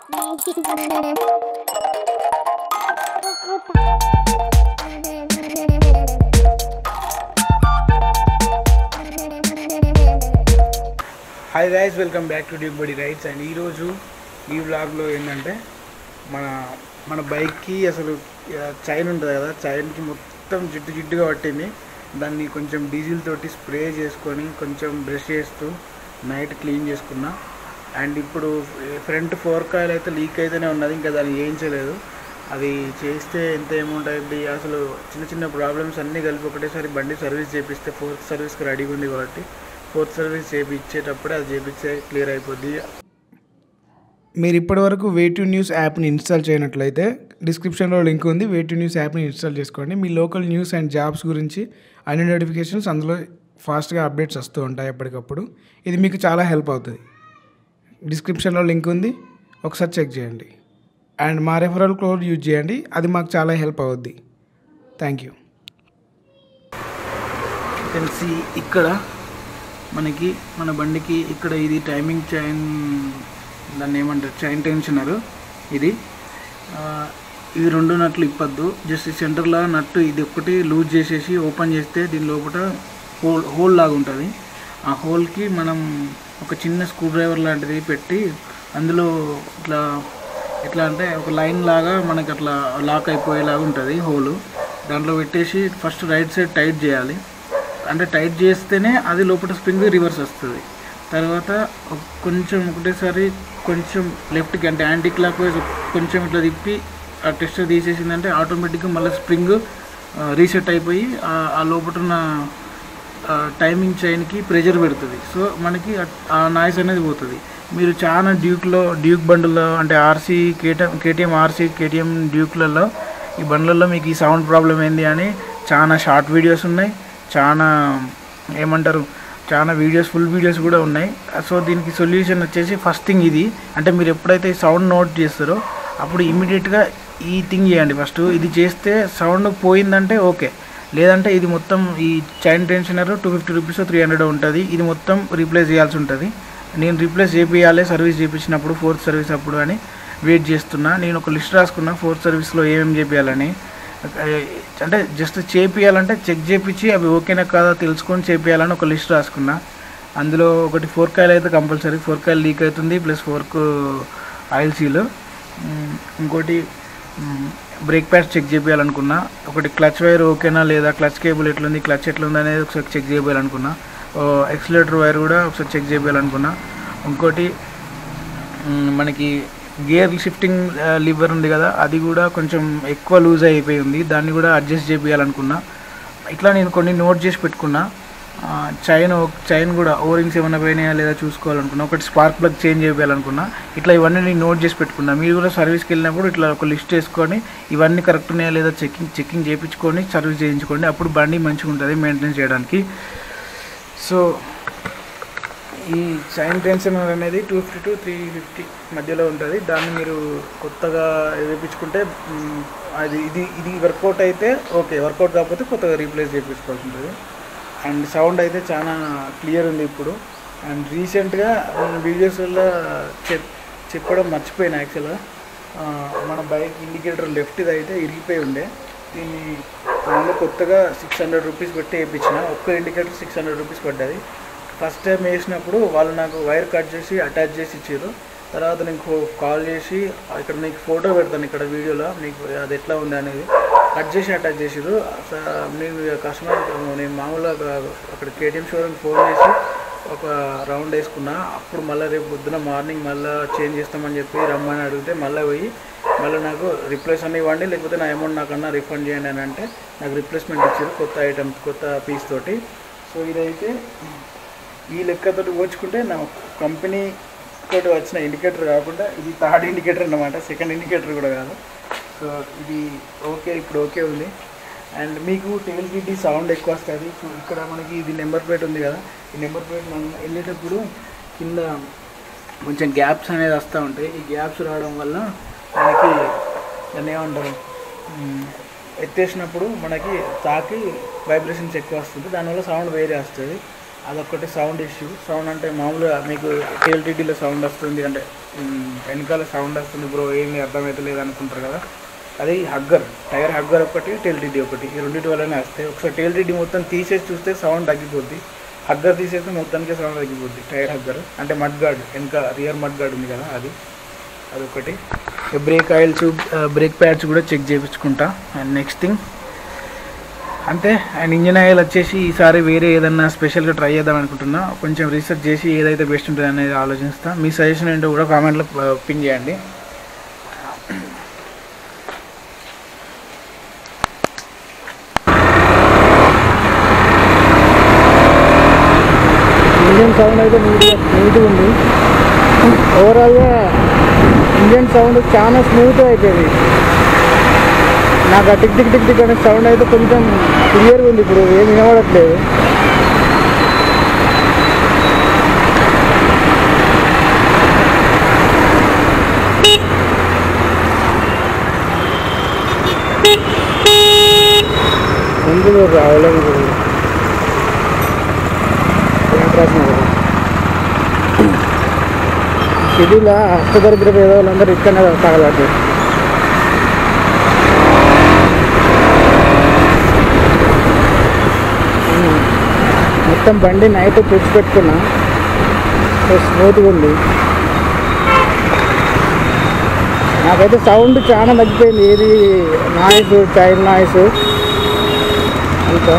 Hi guys welcome back to Duke buddy rides and ఈరోజు ఈ వ్లాగ్లో ఏంటంటే మన మన బైక్కి అసలు ఆ, చైన్ ఉంటుంది కదా చైన్కి మొత్తం జిడ్డు జిడ్డుగా పట్టింది దాన్ని కొంచెం డీజిల్ తోటి స్ప్రే చేసుకొని కొంచెం బ్రష్ చేస్తూ నైట్ క్లీన్ చేసుకున్నా అండ్ ఇప్పుడు ఫ్రంట్ ఫోర్ కాయిల్ అయితే లీక్ అయితేనే ఉన్నది ఇంకా దాన్ని చేయించలేదు అది చేస్తే ఎంత అమౌంట్ అయింది అసలు చిన్న చిన్న ప్రాబ్లమ్స్ అన్నీ కలిపి ఒకటేసారి బండి సర్వీస్ చేపిస్తే ఫోర్త్ సర్వీస్కి రెడీగా ఉంది కాబట్టి ఫోర్త్ సర్వీస్ చేపించేటప్పుడే అది చేపిస్తే క్లియర్ అయిపోద్ది మీరు ఇప్పటివరకు వేటు న్యూస్ యాప్ని ఇన్స్టాల్ చేయనట్లయితే డిస్క్రిప్షన్లో లింక్ ఉంది వేటు న్యూస్ యాప్ని ఇన్స్టాల్ చేసుకోండి మీ లోకల్ న్యూస్ అండ్ జాబ్స్ గురించి అన్ని నోటిఫికేషన్స్ అందులో ఫాస్ట్గా అప్డేట్స్ వస్తూ ఉంటాయి ఎప్పటికప్పుడు ఇది మీకు చాలా హెల్ప్ అవుతుంది డిస్క్రిప్షన్లో లింక్ ఉంది ఒకసారి చెక్ చేయండి అండ్ మా రెఫరల్ కోడ్ యూజ్ చేయండి అది మాకు చాలా హెల్ప్ అవుద్ది థ్యాంక్ యూ తెలిసి ఇక్కడ మనకి మన బండికి ఇక్కడ ఇది టైమింగ్ చైన్ దాన్ని ఏమంటారు చైన్ టెన్షనర్ ఇది ఆ, ఇది రెండు నట్లు ఇప్పద్దు జస్ట్ ఈ సెంటర్లో నట్టు ఇది ఒక్కటి లూజ్ చేసేసి ఓపెన్ చేస్తే దీని లోపల హోల్ హోల్ లాగా ఉంటుంది ఆ హోల్కి మనం ఒక చిన్న స్క్రూ డ్రైవర్ లాంటిది పెట్టి అందులో ఇట్లా ఎట్లా అంటే ఒక లైన్ లాగా మనకి అట్లా లాక్ అయిపోయేలాగా ఉంటుంది హోలు దాంట్లో పెట్టేసి ఫస్ట్ రైట్ సైడ్ టైట్ చేయాలి అంటే టైట్ చేస్తేనే అది లోపల స్ప్రింగ్ రివర్స్ వస్తుంది తర్వాత ఒక- కొంచెం ఒకటేసారి కొంచెం లెఫ్ట్కి అంటే యాంటీ క్లాక్ వైజ్ కొంచెం ఇట్లా తిప్పి ఆ టెస్టర్ తీసేసిందంటే ఆటోమేటిక్గా మళ్ళీ స్ప్రింగ్ రీసెట్ అయిపోయి ఆ- ఆ లోపల ఉన్న టైమింగ్ చైన్కి ప్రెషర్ పెడుతుంది సో మనకి ఆ- ఆ నాయిస్ అనేది పోతుంది మీరు చాలా డ్యూక్లో డ్యూక్ బండ్లలో అంటే RC KTM KTM RC KTM డ్యూక్లలో ఈ బండ్లలో మీకు ఈ సౌండ్ ప్రాబ్లం ఏంది అని చాలా షార్ట్ వీడియోస్ ఉన్నాయి చాలా ఏమంటారు చాలా వీడియోస్ ఫుల్ వీడియోస్ కూడా ఉన్నాయి సో దీనికి సొల్యూషన్ వచ్చేసి ఫస్ట్ థింగ్ ఇది అంటే మీరు ఎప్పుడైతే ఈ సౌండ్ నోట్ చేస్తారో అప్పుడు ఇమీడియట్గా ఈ థింగ్ చేయండి ఫస్ట్ ఇది చేస్తే సౌండ్ పోయిందంటే ఓకే లేదంటే ఇది మొత్తం ఈ chain tensioner two fifty rupees three hundred ఉంటుంది ఇది మొత్తం రీప్లేస్ చేయాల్సి ఉంటుంది నేను రీప్లేస్ చేపియాలి సర్వీస్ చేయించినప్పుడు ఫోర్త్ సర్వీస్ అప్పుడు అని వెయిట్ చేస్తున్నా నేను ఒక లిస్ట్ రాసుకున్నా ఫోర్త్ సర్వీస్లో ఏమేమి చేపియాలని అంటే జస్ట్ చేపియాలంటే చెక్ చేపించి అవి ఓకేనా కాదా తెలుసుకొని చేపియాలని ఒక లిస్ట్ రాసుకున్నా అందులో ఒకటి ఫోర్ కాయలు అయితే కంపల్సరీ ఫోర్ కాయలు లీక్ అవుతుంది ప్లస్ ఫోర్క్ ఆయిల్ సీల్ మ్, ఇంకోటి బ్రేక్ ప్యాడ్స్ చెక్ చేయాలనుకున్నా ఒకటి క్లచ్ వైర్ ఓకేనా లేదా క్లచ్ కేబుల్ ఎట్లుంది క్లచ్ ఎట్లుంది అనేది ఒకసారి చెక్ చేయాలనుకున్నా ఎక్సిలేటర్ వైర్ కూడా ఒకసారి చెక్ చేయాలనుకున్నా ఇంకోటి మ్, మనకి గేర్ షిఫ్టింగ్ లివర్ ఉంది కదా అది కూడా కొంచెం ఎక్కువ లూజ్ అయిపోయి ఉంది దాన్ని కూడా అడ్జస్ట్ చేయాలనుకున్నా ఇట్లా నేను కొన్ని నోట్ చేసి పెట్టుకున్నా ఆ, చైన్ చైన్ కూడా ఓరింగ్స్ ఏమైనా పోయినాయా లేదా చూసుకోవాలనుకున్నా ఒకటి స్పార్క్ ప్లగ్ చేంజ్ చేయాలనుకున్నా ఇట్లా ఇవన్నీ నేను నోట్ చేసి పెట్టుకున్నా మీరు కూడా సర్వీస్కి వెళ్ళినప్పుడు ఇట్లా ఒక లిస్ట్ వేసుకొని ఇవన్నీ కరెక్ట్ ఉన్నాయా లేదా చెకింగ్ చెకింగ్ చేయించుకొని సర్వీస్ చేయించుకోండి అప్పుడు బండి మంచిగా ఉంటుంది మెయింటెనెన్స్ చేయడానికి సో ఈ చైన్ టెన్షనర్ అనేది two fifty to three fifty మధ్యలో ఉంటుంది దాన్ని మీరు కొత్తగా వేయించుకుంటే మ్, అది ఇది ఇది వర్కౌట్ అయితే ఓకే వర్కౌట్ కాకపోతే కొత్తగా రీప్లేస్ చేయించుకోవాల్సి ఉంటుంది అండ్ సౌండ్ అయితే చాలా క్లియర్ ఉంది ఇప్పుడు అండ్ రీసెంట్గా వీడియోస్లో చెప్ చెప్పడం మర్చిపోయినా యాక్చువల్గా ఆ, మన బైక్ ఇండికేటర్ లెఫ్ట్ది అయితే ఇరిగిపోయి ఉండే దీన్ని మళ్ళీ కొత్తగా సిక్స్ హండ్రెడ్ రూపీస్ పెట్టి వేయించిన ఒక్క ఇండికేటర్ సిక్స్ హండ్రెడ్ రూపీస్ పడ్డది ఫస్ట్ టైం వేసినప్పుడు వాళ్ళు నాకు వైర్ కట్ చేసి అటాచ్ చేసి ఇచ్చారు తర్వాత నీకు కాల్ చేసి ఇక్కడ నీకు ఫోటో పెడతాను ఇక్కడ వీడియోలో నీకు అది ఎట్లా ఉంది అనేది కట్ చేసి అటాచ్ చేసారు నేను కస్టమర్ నేను మామూలుగా అక్కడ- అక్కడ కేటీఎం షోరూమ్ ఫోన్ చేసి ఒక రౌండ్ వేసుకున్నా అప్పుడు మళ్ళీ రేపు పొద్దున మార్నింగ్ మళ్ళీ చేంజ్ చేస్తామని చెప్పి రమ్మని అడిగితే మళ్ళీ పోయి మళ్ళీ నాకు రిప్లేస్ అన్న ఇవ్వండి లేకపోతే నా అమౌంట్ నాకన్నా రిఫండ్ చేయండి అని అంటే నాకు రిప్లేస్మెంట్ ఇచ్చారు కొత్త ఐటమ్ కొత్త పీస్ తోటి సో ఇదైతే ఈ లెక్కతోటి పోల్చుకుంటే నా కంపెనీ తోటి వచ్చిన ఇండికేటర్ కాకుండా ఇది థర్డ్ ఇండికేటర్ అన్నమాట సెకండ్ ఇండికేటర్ కూడా కాదు సో ఇది ఓకే ఇప్పుడు ఓకే ఉంది అండ్ మీకు టేల్ గిడ్డి సౌండ్ ఎక్కువ వస్తుంది చూ- ఇక్కడ మనకి ఇది నెంబర్ ప్లేట్ ఉంది కదా ఈ నెంబర్ ప్లేట్ మనం వెళ్ళేటప్పుడు కింద కొంచెం గ్యాప్స్ అనేది వస్తూ ఉంటాయి ఈ గ్యాప్స్ రావడం వల్ల మనకి దాన్ని ఏమంటారు మ్, ఎత్తేసినప్పుడు మనకి తాకి వైబ్రేషన్స్ ఎక్కువ వస్తుంది దానివల్ల సౌండ్ వేరే వస్తుంది అదొకటి సౌండ్ ఇష్యూ సౌండ్ అంటే మామూలుగా మీకు టీఎల్టీడీలో సౌండ్ వస్తుంది అంటే ఉమ్, వెనకాల సౌండ్ వస్తుంది బ్రో ఏమి అర్థమవుతలేదు అనుకుంటారు కదా అది హగ్గర్ టైర్ హగ్గర్ ఒకటి టీఎల్టీడీ ఒకటి ఈ రెండింటి వల్లనే వస్తాయి ఒకసారి టీఎల్టీడీ మొత్తం తీసేసి చూస్తే సౌండ్ తగ్గిపోద్ది హగ్గర్ తీసేస్తే మొత్తానికి సౌండ్ తగ్గిపోద్ది టైర్ హగ్గర్ అంటే మడ్ గార్డ్ వెనక రియర్ మడ్ గార్డ్ ఉంది కదా అది అదొకటి బ్రేక్ ఆయిల్స్ బ్రేక్ ప్యాడ్స్ కూడా చెక్ చేయించుకుంటా అండ్ నెక్స్ట్ థింగ్ అంతే అండ్ ఇంజిన్ ఆయిల్ వచ్చేసి ఈసారి వేరే ఏదన్నా స్పెషల్గా ట్రై చేద్దాం అనుకుంటున్నా కొంచెం రీసెర్చ్ చేసి ఏదైతే బెస్ట్ ఉంటుంది అనేది ఆలోచిస్తా మీ సజెషన్ ఏంటో కూడా కామెంట్లో పిన్ చేయండి ఇంజిన్ సౌండ్ అయితే నీట్గా నీట్గా ఉంది ఓవరాల్గా ఇంజిన్ సౌండ్ చాలా స్మూత్ అయిపోయింది నాకు ఆ టిక్ టిక్ టిక్ టిక్ అనే సౌండ్ అయితే కొంచెం క్లియర్గా ఉంది ఇప్పుడు ఏం వినబడట్లేదు ముందు రావలేదు సిటీలో అష్టదరిద్ర పేదవాళ్ళందరూ ఇక్కడనే తాగలాడు మొత్తం బండి నైట్ తెచ్చిపెట్టుకున్నా సో స్మూత్గా ఉంది నాకైతే సౌండ్ చాలా తగ్గిపోయింది ఏది నాయిస్ చైల్డ్ నాయిస్ ఇంకా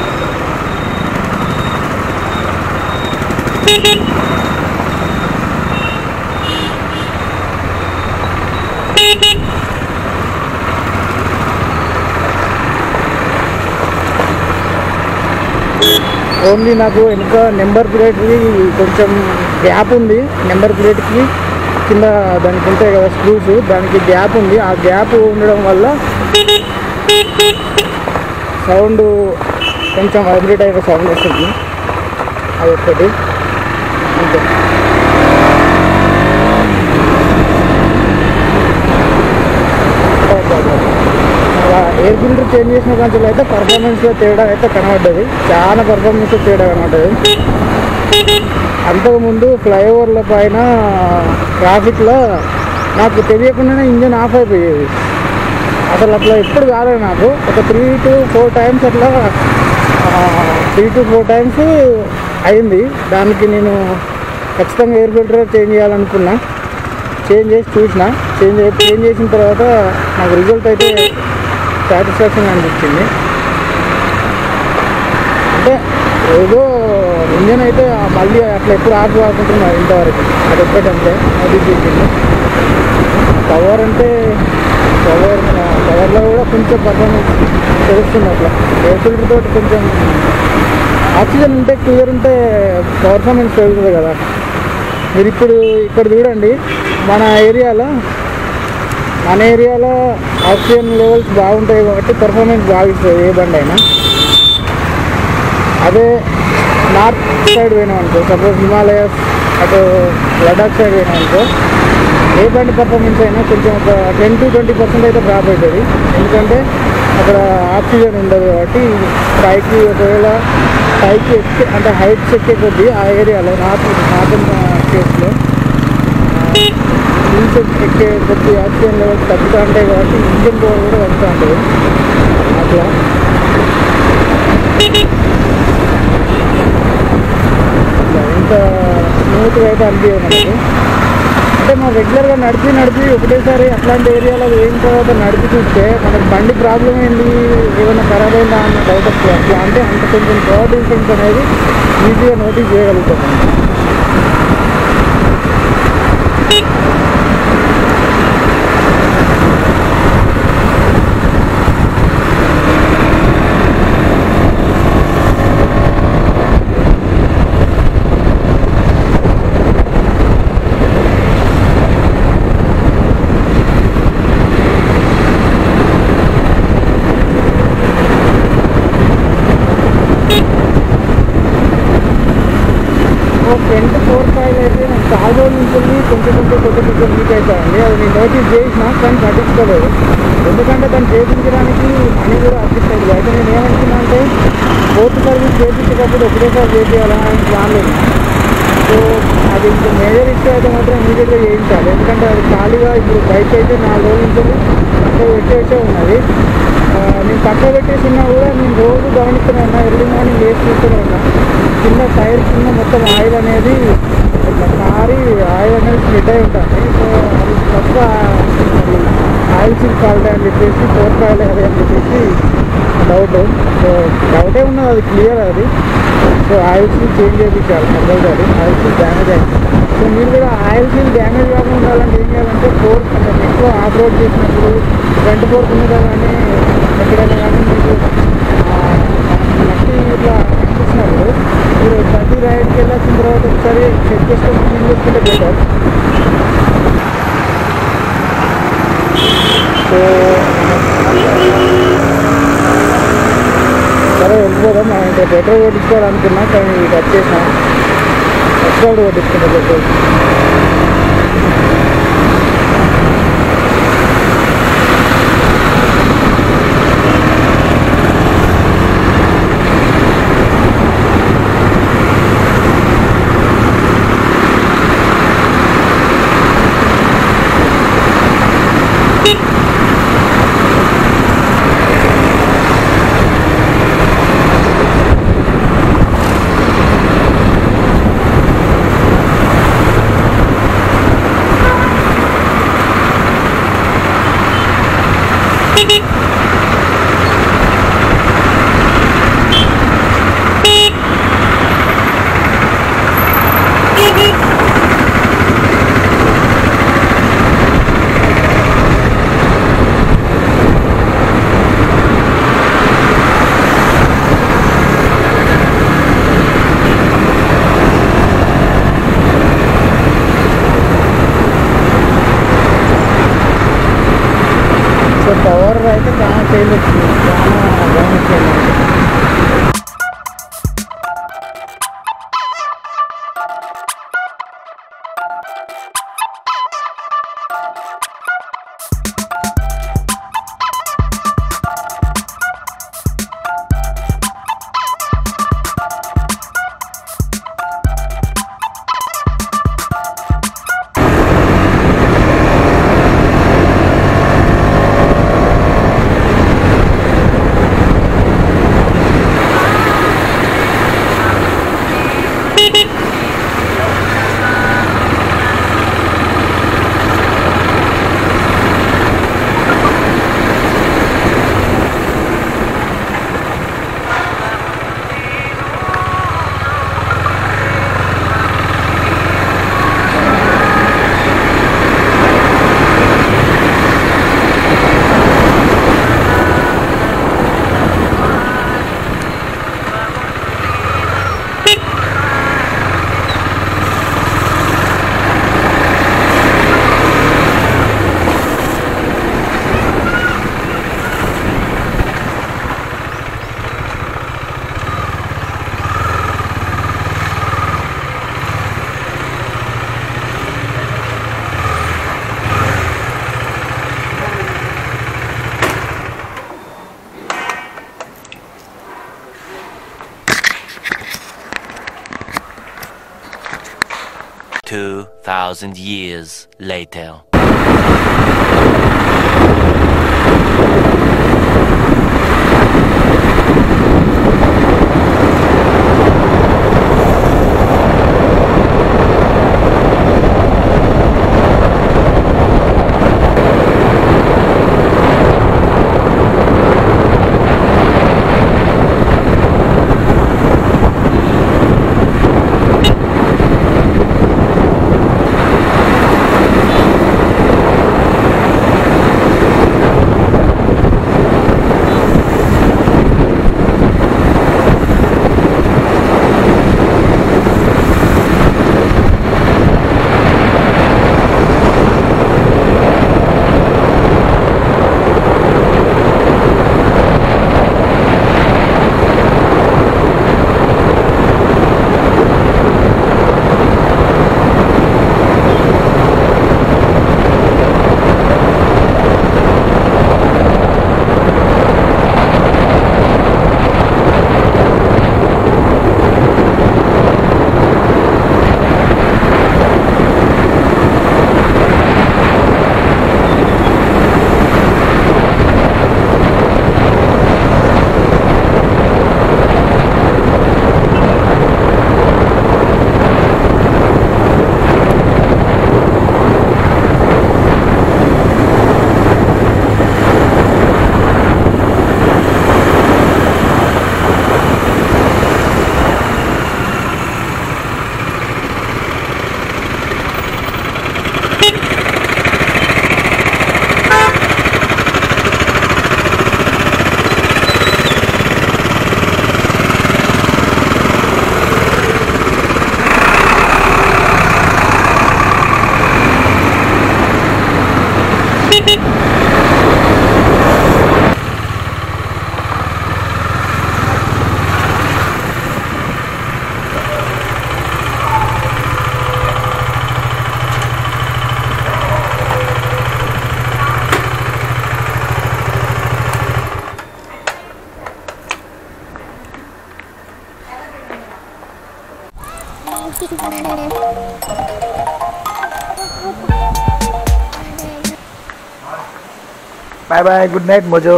ఓన్లీ నాకు వెనుక నెంబర్ ప్లేట్కి కొంచెం గ్యాప్ ఉంది నెంబర్ ప్లేట్కి కింద దానికి ఉంటాయి కదా స్క్రూస్ దానికి గ్యాప్ ఉంది ఆ గ్యాప్ ఉండడం వల్ల సౌండ్ కొంచెం వైబ్రేట్ అయ్యే సౌండ్ వస్తుంది అది ఒకటి అంతే ఎయిర్ ఫిల్టర్ చేంజ్ చేసిన కొంచెం అయితే పర్ఫార్మెన్స్లో తేడా అయితే కనబడ్డది చాలా పర్ఫార్మెన్స్ తేడా కనబడ్డది అంతకుముందు ఫ్లైఓవర్ల పైన ట్రాఫిక్లో నాకు తెలియకుండానే ఇంజన్ ఆఫ్ అయిపోయేది అసలు అట్లా ఎప్పుడు కాలేదు నాకు ఒక త్రీ టు ఫోర్ టైమ్స్ అట్లా త్రీ టు ఫోర్ టైమ్స్ అయింది దానికి నేను ఖచ్చితంగా ఎయిర్ ఫిల్టర్ చేంజ్ చేయాలనుకున్నా చేంజ్ చేసి చూసిన చేంజ్ చేంజ్ చేసిన తర్వాత నాకు రిజల్ట్ అయితే సాటిస్ఫాక్షన్ అనిపించింది అంటే ఏదో ఇంజన్ అయితే మళ్ళీ అట్లా ఎప్పుడు ఆఫ్ కాకుంటున్నా ఇంతవరకు అది ఒక్కటి అంతే అది చెప్పింది పవర్ అంటే పవర్ పవర్లో కూడా కొంచెం పర్ఫార్మెన్స్ తెలుస్తుంది అట్లా ఎయిర్ ఫిల్టర్ తోటి కొంచెం ఆక్సిజన్ ఉంటే క్లియర్ ఉంటే పర్ఫార్మెన్స్ పెరుగుతుంది కదా మీరు ఇప్పుడు ఇక్కడ చూడండి మన ఏరియాలో మన ఏరియాలో ఆక్సిజన్ లెవెల్స్ బాగుంటాయి కాబట్టి పర్ఫార్మెన్స్ బాగా ఇస్తుంది ఏ బండి అయినా అదే నార్త్ సైడ్ పోయినాం అనుకో సపోజ్ హిమాలయస్ అటు లడాక్ సైడ్ పోయినాం అనుకో ఏ బండి పర్ఫార్మెన్స్ అయినా కొంచెం ఒక టెన్ టు ట్వంటీ పర్సెంట్ అయితే డ్రాప్ అవుతుంది ఎందుకంటే అక్కడ ఆక్సిజన్ ఉండదు కాబట్టి పైకి ఒకవేళ పైకి ఎక్కి అంటే హైట్స్ ఎక్కే కొద్దీ ఆ ఏరియాలో నార్త్ నార్తన్ స్టేట్స్లో హిల్స్ ఎక్కే కొద్ది ఆక్సిజన్ లెవెల్స్ తగ్గుతూ ఉంటాయి కాబట్టి ఇంజిన్ పవర్ కూడా తగ్గుతూ ఉంటుంది అట్లా ఇట్లా ఇంత స్మూత్గా అయితే అనిపించదు మనకి అంటే మనం రెగ్యులర్గా నడిపి నడిపి ఒకటేసారి అట్లాంటి ఏరియాలో వేయిన తర్వాత నడిపి చూస్తే మనకి బండి ప్రాబ్లం ఏంటి ఏమైనా ఖరాబ్ అయిందా అన్న డౌట్ వస్తుంది అట్లా అంటే అంత కొంచెం పవర్ డిఫరెన్స్ అనేది ఈజీగా నోటీస్ చేయగలుగుతాం మనం. ఓ ఫ్రంట్ ఫోర్ ఫైవ్ అయితే నేను చాలా రోజుల నుంచి వెళ్ళి కొంచెం కొంచెం కొత్త చేయించాలి అది నేను నోటీస్ చేసిన కానీ పట్టించుకోలేదు ఎందుకంటే దాన్ని చేయించడానికి మనీ కూడా అడ్జస్ట్ అయ్యింది అయితే నేను ఏమనుకున్నా అంటే ఫోర్త్ సర్వీస్ చేయించేటప్పుడు ఒకటేసారి చేయించాలా అని ప్లాన్ లేదు సో అది ఇంకా మేజర్ ఇష్యూ అయితే మాత్రం ఇమీడియట్గా చేయించాలి ఎందుకంటే అది ఖాళీగా ఇప్పుడు బైక్ అయితే నాలుగు రోజుల నుంచి పక్క పెట్టేసే ఉన్నది ఆ, నేను పక్క పెట్టేసి ఉన్నా కూడా నేను రోజు గమనిస్తూనే ఉన్నా ఎర్లీ మార్నింగ్ లేచి చూస్తూనే ఉన్నా కింద టైర్ కింద మొత్తం ఆయిల్ అనేది ఇట్లా కారి ఆయిల్ అనేది స్ప్లిట్ అయి ఉంటుంది సో అది తక్కువ ఆయిల్ సీల్ క్వాలిటీ అని చెప్పేసి ఫోర్త్ ఆయిల్ అది అని చెప్పేసి డౌట్ సో డౌటే ఉన్నది అది క్లియర్ అది సో ఆయిల్ సీల్ చేంజ్ చేయించాలి కంపల్సరీ ఆయిల్ సీల్ డ్యామేజ్ అయింది సో మీరు కూడా ఆయిల్ సీల్ డ్యామేజ్ కాకుండా ఉండాలంటే ఏం చేయాలంటే ఫోర్క్ అంటే ఎక్కువ ఆఫ్ రోడ్ చేసినప్పుడు ఫ్రంట్ ఫోర్క్ మీద కానీ ఎక్కడైనా కానీ మీకు ఆ, మట్టి ఇట్లా కనిపించినప్పుడు మీరు ప్రతి రైడ్కి వెళ్ళొచ్చిన తర్వాత ఒకసారి చెక్ చేసుకొని క్లీన్ చేసుకుంటే బెటర్ సో సరే వెళ్ళిపోదాం మనం ఇంకా పెట్రోల్ కొట్టించుకోవాలనుకున్నా కానీ ఇది వచ్చేసాం ఎక్కడ కొట్టించుకుంటా పెట్రోల్ సో పవర్ అయితే చాలా చేంజ్ వచ్చింది చాలా గమనించాను Two thousand years later. Bye bye good night Mojo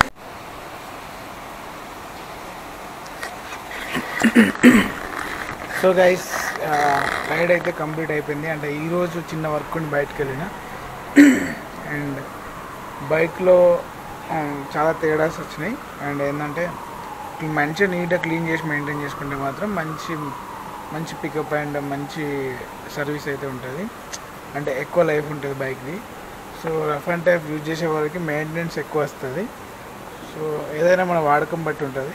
so guys ride అయితే కంప్లీట్ అయిపోయింది అంటే ఈరోజు చిన్న వర్క్ ఉండి బయటకు వెళ్ళిన అండ్ బైక్లో చాలా తేడాస్ వచ్చినాయి అండ్ ఏంటంటే మంచిగా నీట్గా క్లీన్ చేసి మెయింటైన్ చేసుకుంటే మాత్రం మంచి మంచి పికప్ అండ్ మంచి సర్వీస్ అయితే ఉంటుంది అంటే ఎక్కువ లైఫ్ ఉంటుంది బైక్ది so rough and tough use చేసే వాళ్ళకి మెయింటెనెన్స్ ఎక్కువ వస్తుంది సో ఏదైనా మన వాడకం బట్టి ఉంటుంది